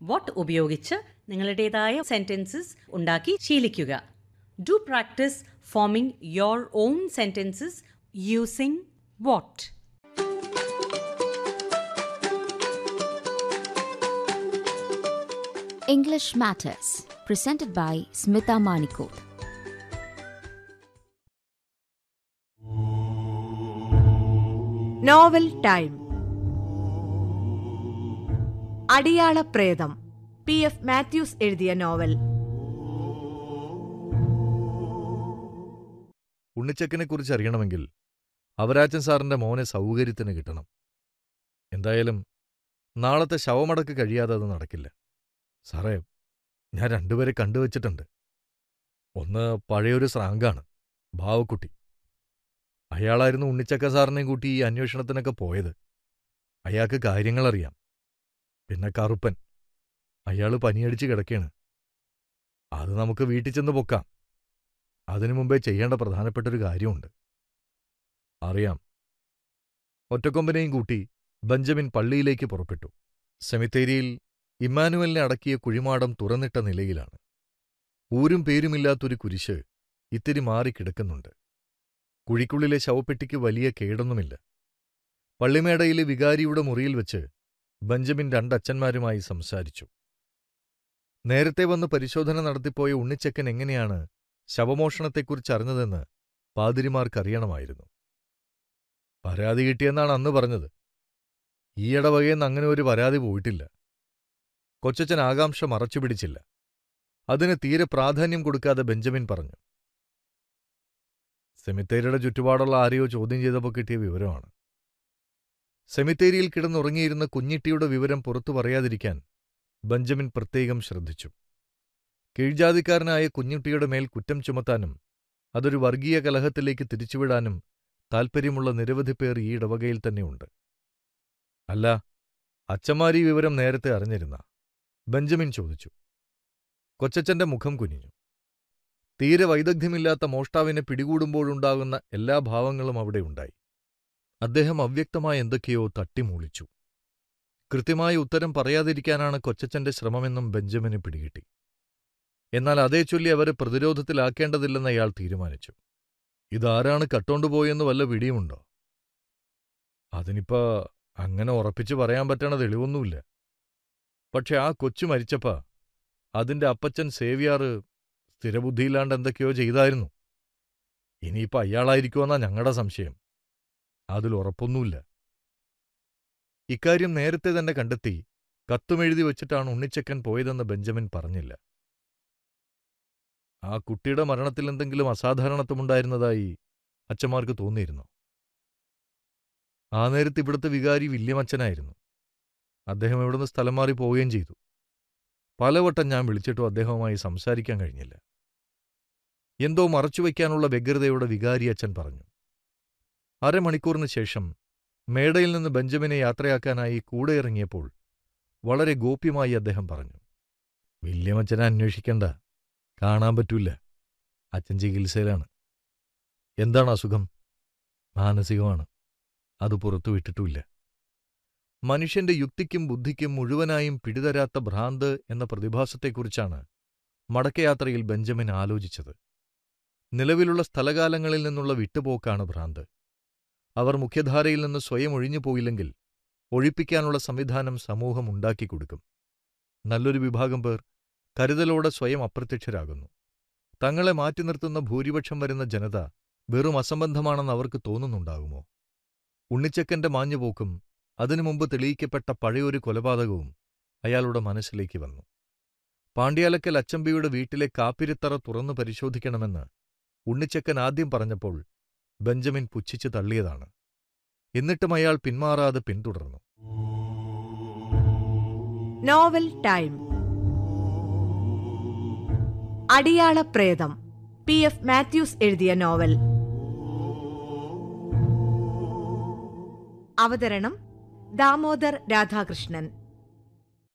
What ഉപയോഗിച്ച് നിങ്ങളുടേതായ sentences ഉണ്ടാക്കി ശീലിക്കുക do practice forming your own sentences using what English Matters, presented by Smita Manikot. Novel time Adiyala Pretham P F Mathews എഴുതിയ novel ഉണ്ണിച്ചക്കനെ കുറിച്ച് അറിയണമെങ്കിൽ അവരാച്ചൻ സാറിന്റെ മോനെ സൗകര്യത്തിന് കിട്ടണം എന്തായാലും നാളത്തെ ശവമടക്ക് കഴിയാതെ അത് നടക്കില്ല സാറേ ഞാൻ രണ്ടുപേരെ കണ്ടുവച്ചിട്ടുണ്ട് ഒന്ന് പഴയൊരു സ്രാങ്കാണ് ഭാവക്കുട്ടി അയാളായിരുന്നു ഉണ്ണിച്ചക്ക സാറിനെയും കൂട്ടി ഈ അന്വേഷണത്തിനൊക്കെ പോയത് അയാൾക്ക് കാര്യങ്ങളറിയാം പിന്നെ കറുപ്പൻ അയാള് പനിയടിച്ച് കിടക്കാണ് അത് നമുക്ക് വീട്ടിൽ ചെന്ന് പൊക്കാം അതിനു മുമ്പേ ചെയ്യേണ്ട പ്രധാനപ്പെട്ടൊരു കാര്യമുണ്ട് അറിയാം ഒറ്റക്കൊമ്പനെയും കൂട്ടി ബെഞ്ചമിൻ പള്ളിയിലേക്ക് പുറപ്പെട്ടു സെമിത്തേരിയിൽ ഇമ്മാനുവലിനെ അടക്കിയ കുഴിമാടം തുറന്നിട്ട നിലയിലാണ് ഊരും പേരുമില്ലാത്തൊരു കുരിശ് ഇത്തിരി മാറിക്കിടക്കുന്നുണ്ട് കുഴിക്കുള്ളിലെ ശവപ്പെട്ടിക്ക് വലിയ കേടൊന്നുമില്ല പള്ളിമേടയിലെ വികാരിയുടെ മുറിയിൽ വെച്ച് ബെഞ്ചമിൻ രണ്ടച്ഛന്മാരുമായി സംസാരിച്ചു നേരത്തെ വന്ന് പരിശോധന നടത്തിപ്പോയ ഉണ്ണിച്ചക്കൻ എങ്ങനെയാണ് ശവമോഷണത്തെക്കുറിച്ച് അറിഞ്ഞതെന്ന് പാതിരിമാർക്കറിയണമായിരുന്നു പരാതി കിട്ടിയെന്നാണ് അന്ന് പറഞ്ഞത് ഈ ഇടവകയെന്ന് അങ്ങനെ ഒരു പരാതി പോയിട്ടില്ല കൊച്ചച്ചൻ ആകാംക്ഷ മറച്ചുപിടിച്ചില്ല അതിന് തീരെ പ്രാധാന്യം കൊടുക്കാതെ ബെഞ്ചമിൻ പറഞ്ഞു സെമിത്തേരിയുടെ ചുറ്റുപാടുള്ള ആരെയോ ചോദ്യം ചെയ്തപ്പോൾ കിട്ടിയ വിവരമാണ് സെമിത്തേരിയിൽ കിടന്നുറങ്ങിയിരുന്ന കുഞ്ഞിട്ടിയുടെ വിവരം പുറത്തു പറയാതിരിക്കാൻ ബെഞ്ചമിൻ പ്രത്യേകം ശ്രദ്ധിച്ചു കീഴ്ജാതിക്കാരനായ കുഞ്ഞുട്ടിയുടെ മേൽ കുറ്റം ചുമത്താനും അതൊരു വർഗീയ കലഹത്തിലേക്ക് തിരിച്ചുവിടാനും താൽപ്പര്യമുള്ള നിരവധി പേർ ഈ ഇടവകയിൽ തന്നെയുണ്ട് അല്ല അച്ചമാരി വിവരം നേരത്തെ അറിഞ്ഞിരുന്ന ബെഞ്ചമിൻ ചോദിച്ചു കൊച്ചച്ചന്റെ മുഖം കുനിഞ്ഞു തീരെ വൈദഗ്ധ്യമില്ലാത്ത മോഷ്ടാവിനെ പിടികൂടുമ്പോഴുണ്ടാകുന്ന എല്ലാ ഭാവങ്ങളും അവിടെ ഉണ്ടായി അദ്ദേഹം അവ്യക്തമായ എന്തൊക്കെയോ തട്ടിമൂളിച്ചു കൃത്യമായ ഉത്തരം പറയാതിരിക്കാനാണ് കൊച്ചച്ചന്റെ ശ്രമമെന്നും ബെഞ്ചമിന് പിടികിട്ടി എന്നാൽ അതേ ചൊല്ലി അവരെ പ്രതിരോധത്തിലാക്കേണ്ടതില്ലെന്ന് അയാൾ തീരുമാനിച്ചു ഇതാരാണ് കട്ടോണ്ടുപോയെന്ന് വല്ല പിടിയുമുണ്ടോ അതിനിപ്പോ അങ്ങനെ ഉറപ്പിച്ചു പറയാൻ പറ്റണ തെളിവൊന്നുമില്ല പക്ഷെ ആ കൊച്ചു മരിച്ചപ്പ അതിന്റെ അപ്പച്ചൻ സേവിയാറ് സ്ഥിരബുദ്ധിയില്ലാണ്ട് എന്തൊക്കെയോ ചെയ്തായിരുന്നു ഇനിയിപ്പോ അയാളായിരിക്കുമെന്നാ ഞങ്ങളുടെ സംശയം അതിൽ ഉറപ്പൊന്നുമില്ല ഇക്കാര്യം നേരത്തെ തന്നെ കണ്ടെത്തി കത്തുമെഴുതി വച്ചിട്ടാണ് ഉണ്ണിച്ചക്കൻ പോയതെന്ന് ബെഞ്ചമിൻ പറഞ്ഞില്ല ആ കുട്ടിയുടെ മരണത്തിൽ എന്തെങ്കിലും അസാധാരണത്വമുണ്ടായിരുന്നതായി അച്ഛന്മാർക്ക് തോന്നിയിരുന്നു ആ നേരത്ത് ഇവിടുത്തെ വികാരി വില്യമച്ചനായിരുന്നു അദ്ദേഹം ഇവിടുന്ന് സ്ഥലം മാറി പോവുകയും ചെയ്തു പലവട്ടം ഞാൻ വിളിച്ചിട്ടും അദ്ദേഹവുമായി സംസാരിക്കാൻ കഴിഞ്ഞില്ല എന്തോ മറച്ചുവെക്കാനുള്ള വ്യഗ്രതയോടെ വികാരി അച്ഛൻ പറഞ്ഞു അരമണിക്കൂറിന് ശേഷം മേടയിൽ നിന്ന് ബെഞ്ചമിനെ യാത്രയാക്കാനായി കൂടെ ഇറങ്ങിയപ്പോൾ വളരെ ഗോപ്യമായി അദ്ദേഹം പറഞ്ഞു വില്യമച്ചനെ അന്വേഷിക്കണ്ട കാണാൻ പറ്റൂല അച്ഛൻ ചികിത്സയിലാണ് എന്താണ് അസുഖം മാനസികമാണ് അത് പുറത്തു വിട്ടിട്ടുമില്ല മനുഷ്യന്റെ യുക്തിക്കും ബുദ്ധിക്കും മുഴുവനായും പിടിതരാത്ത ഭ്രാന്ത് എന്ന പ്രതിഭാസത്തെക്കുറിച്ചാണ് മടക്കയാത്രയിൽ ബെഞ്ചമിൻ ആലോചിച്ചത് നിലവിലുള്ള സ്ഥലകാലങ്ങളിൽ നിന്നുള്ള വിട്ടുപോക്കാണ് ഭ്രാന്ത് അവർ മുഖ്യധാരയിൽ നിന്ന് സ്വയം ഒഴിഞ്ഞു പോയില്ലെങ്കിൽ ഒഴിപ്പിക്കാനുള്ള സംവിധാനം സമൂഹം ഉണ്ടാക്കിക്കൊടുക്കും നല്ലൊരു വിഭാഗം പേർ കരുതലോടെ സ്വയം അപ്രത്യക്ഷരാകുന്നു തങ്ങളെ മാറ്റി നിർത്തുന്ന ഭൂരിപക്ഷം വരുന്ന ജനത വെറും അസംബന്ധമാണെന്ന് അവർക്ക് തോന്നുന്നുണ്ടാകുമോ ഉണ്ണിച്ചക്കന്റെ മാഞ്ഞുപോക്കും അതിനു മുമ്പ് തെളിയിക്കപ്പെട്ട പഴയൊരു കൊലപാതകവും അയാളുടെ മനസ്സിലേക്ക് വന്നു പാണ്ഡ്യാലക്കൽ അച്ചമ്പിയുടെ വീട്ടിലെ കാപ്പിരിത്തറ തുറന്നു പരിശോധിക്കണമെന്ന് ഉണ്ണിച്ചക്കൻ ആദ്യം പറഞ്ഞപ്പോൾ ബെഞ്ചമിൻ പുച്ഛിച്ചു തള്ളിയതാണ് എന്നിട്ടും അയാൾ പിന്മാറാതെ പിന്തുടർന്നു novel time Adiyala Pretham P F Mathews എഴുതിയ നോവൽ അവതരണം ദാമോദർ രാധാകൃഷ്ണൻ